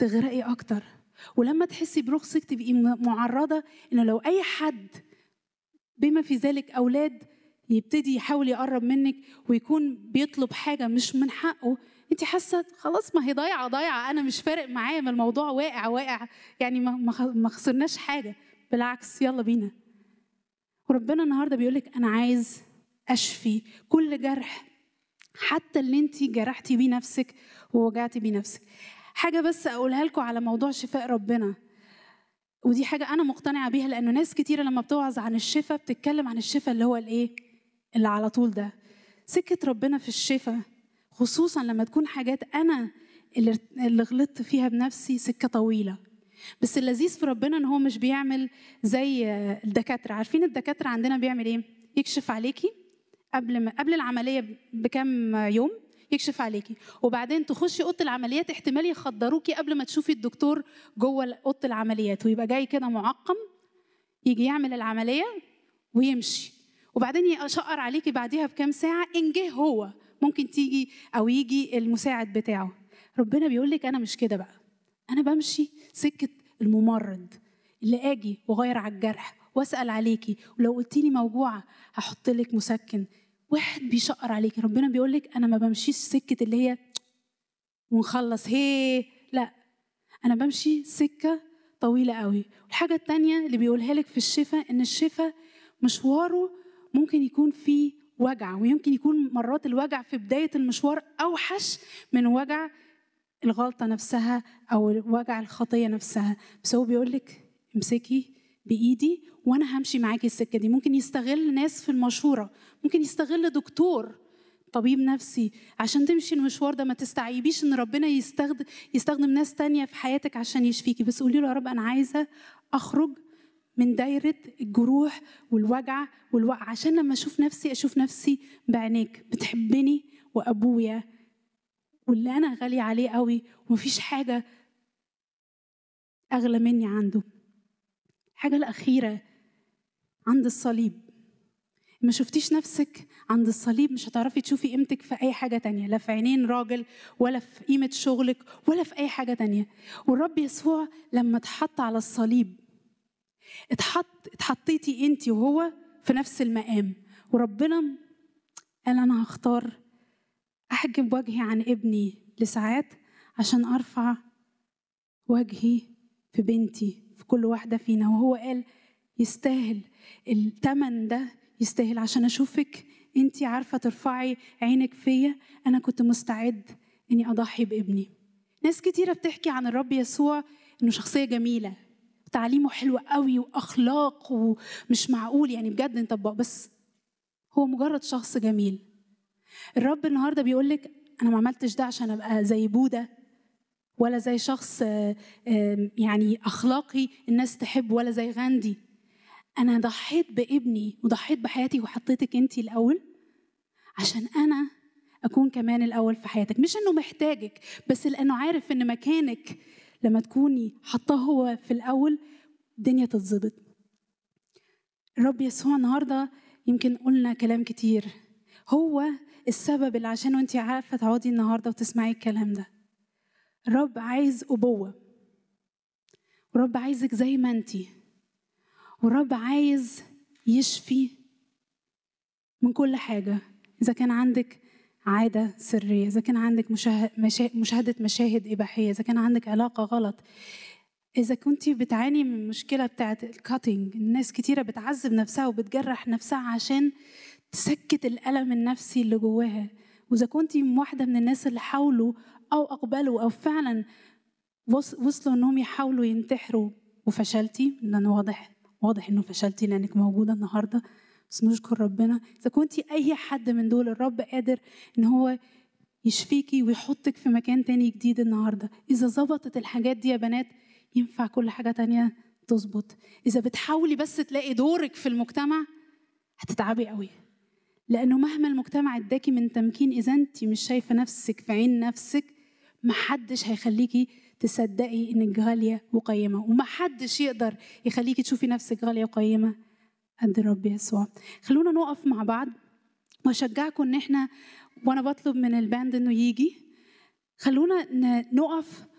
تغرقي اكتر ولما تحسي برخصك تبقي م- معرضه ان لو اي حد بما في ذلك اولاد يبتدي يحاول يقرب منك ويكون بيطلب حاجه مش من حقه انت حاسه خلاص ما هي ضايعه ضايعه انا مش فارق معايا ما الموضوع واقع واقع يعني ما ما خ- ما خسرناش حاجه بالعكس يلا بينا وربنا النهارده بيقول لك انا عايز اشفي كل جرح حتى اللي انت جرحتي بيه نفسك ووجعتي بيه نفسك حاجه بس اقولها لكم على موضوع شفاء ربنا ودي حاجه انا مقتنعه بيها لانه ناس كتيره لما بتوعظ عن الشفاء بتتكلم عن الشفاء اللي هو الايه اللي على طول ده سكه ربنا في الشفاء خصوصا لما تكون حاجات انا اللي اللي غلطت فيها بنفسي سكه طويله بس اللذيذ في ربنا ان هو مش بيعمل زي الدكاتره عارفين الدكاتره عندنا بيعمل ايه يكشف عليكي قبل ما قبل العمليه بكام يوم يكشف عليكي وبعدين تخشي اوضه العمليات احتمال يخدروكي قبل ما تشوفي الدكتور جوه اوضه العمليات ويبقى جاي كده معقم يجي يعمل العمليه ويمشي وبعدين يشقر عليكي بعديها بكام ساعه ان جه هو ممكن تيجي او يجي المساعد بتاعه ربنا بيقول لك انا مش كده بقى انا بمشي سكه الممرض اللي اجي واغير على الجرح واسال عليكي ولو قلت لي موجوعه هحط لك مسكن واحد بيشقر عليكي ربنا بيقول لك انا ما بمشيش سكه اللي هي ونخلص هي لا انا بمشي سكه طويله قوي والحاجه التانية اللي بيقولها لك في الشفاء ان الشفاء مشواره ممكن يكون فيه وجع ويمكن يكون مرات الوجع في بدايه المشوار اوحش من وجع الغلطه نفسها او وجع الخطيه نفسها بس هو بيقول لك امسكي بايدي وانا همشي معاكي السكه دي ممكن يستغل ناس في المشوره ممكن يستغل دكتور طبيب نفسي عشان تمشي المشوار ده ما تستعيبيش ان ربنا يستخدم يستخدم ناس تانية في حياتك عشان يشفيكي بس قولي له يا رب انا عايزه اخرج من دايرة الجروح والوجع والوقع عشان لما أشوف نفسي أشوف نفسي بعينيك بتحبني وأبويا واللي أنا غالية عليه قوي ومفيش حاجة أغلى مني عنده الحاجة الأخيرة عند الصليب ما شفتيش نفسك عند الصليب مش هتعرفي تشوفي قيمتك في أي حاجة تانية لا في عينين راجل ولا في قيمة شغلك ولا في أي حاجة تانية والرب يسوع لما اتحط على الصليب اتحط اتحطيتي انت وهو في نفس المقام وربنا قال انا هختار احجب وجهي عن ابني لساعات عشان ارفع وجهي في بنتي في كل واحده فينا وهو قال يستاهل الثمن ده يستاهل عشان اشوفك انت عارفه ترفعي عينك فيا انا كنت مستعد اني اضحي بابني ناس كتيره بتحكي عن الرب يسوع انه شخصيه جميله تعليمه حلو قوي واخلاق ومش معقول يعني بجد نطبق بس هو مجرد شخص جميل الرب النهارده بيقول لك انا ما عملتش ده عشان ابقى زي بوده ولا زي شخص يعني اخلاقي الناس تحب ولا زي غاندي انا ضحيت بابني وضحيت بحياتي وحطيتك انت الاول عشان انا اكون كمان الاول في حياتك مش انه محتاجك بس لانه عارف ان مكانك لما تكوني حطاه هو في الأول الدنيا تتظبط الرب يسوع النهاردة يمكن قلنا كلام كتير هو السبب اللي عشانه انت عارفة تقعدي النهاردة وتسمعي الكلام ده الرب عايز أبوة ورب عايزك زي ما انت والرب عايز يشفي من كل حاجة إذا كان عندك عادة سرية إذا كان عندك مشاهد مشاهدة مشاهد إباحية إذا كان عندك علاقة غلط إذا كنت بتعاني من المشكلة بتاعة الكاتنج الناس كتيرة بتعذب نفسها وبتجرح نفسها عشان تسكت الألم النفسي اللي جواها وإذا كنت واحدة من الناس اللي حاولوا أو أقبلوا أو فعلا وصلوا إنهم يحاولوا ينتحروا وفشلتي لأنه واضح واضح إنه فشلتي لأنك موجودة النهاردة بس نشكر ربنا اذا كنت اي حد من دول الرب قادر ان هو يشفيكي ويحطك في مكان تاني جديد النهارده اذا ظبطت الحاجات دي يا بنات ينفع كل حاجه تانية تظبط اذا بتحاولي بس تلاقي دورك في المجتمع هتتعبي قوي لانه مهما المجتمع اداكي من تمكين اذا انت مش شايفه نفسك في عين نفسك محدش هيخليكي تصدقي انك غاليه وقيمه ومحدش يقدر يخليكي تشوفي نفسك غاليه وقيمه قد الرب يسوع خلونا نقف مع بعض واشجعكم ان احنا وانا بطلب من الباند انه يجي خلونا نقف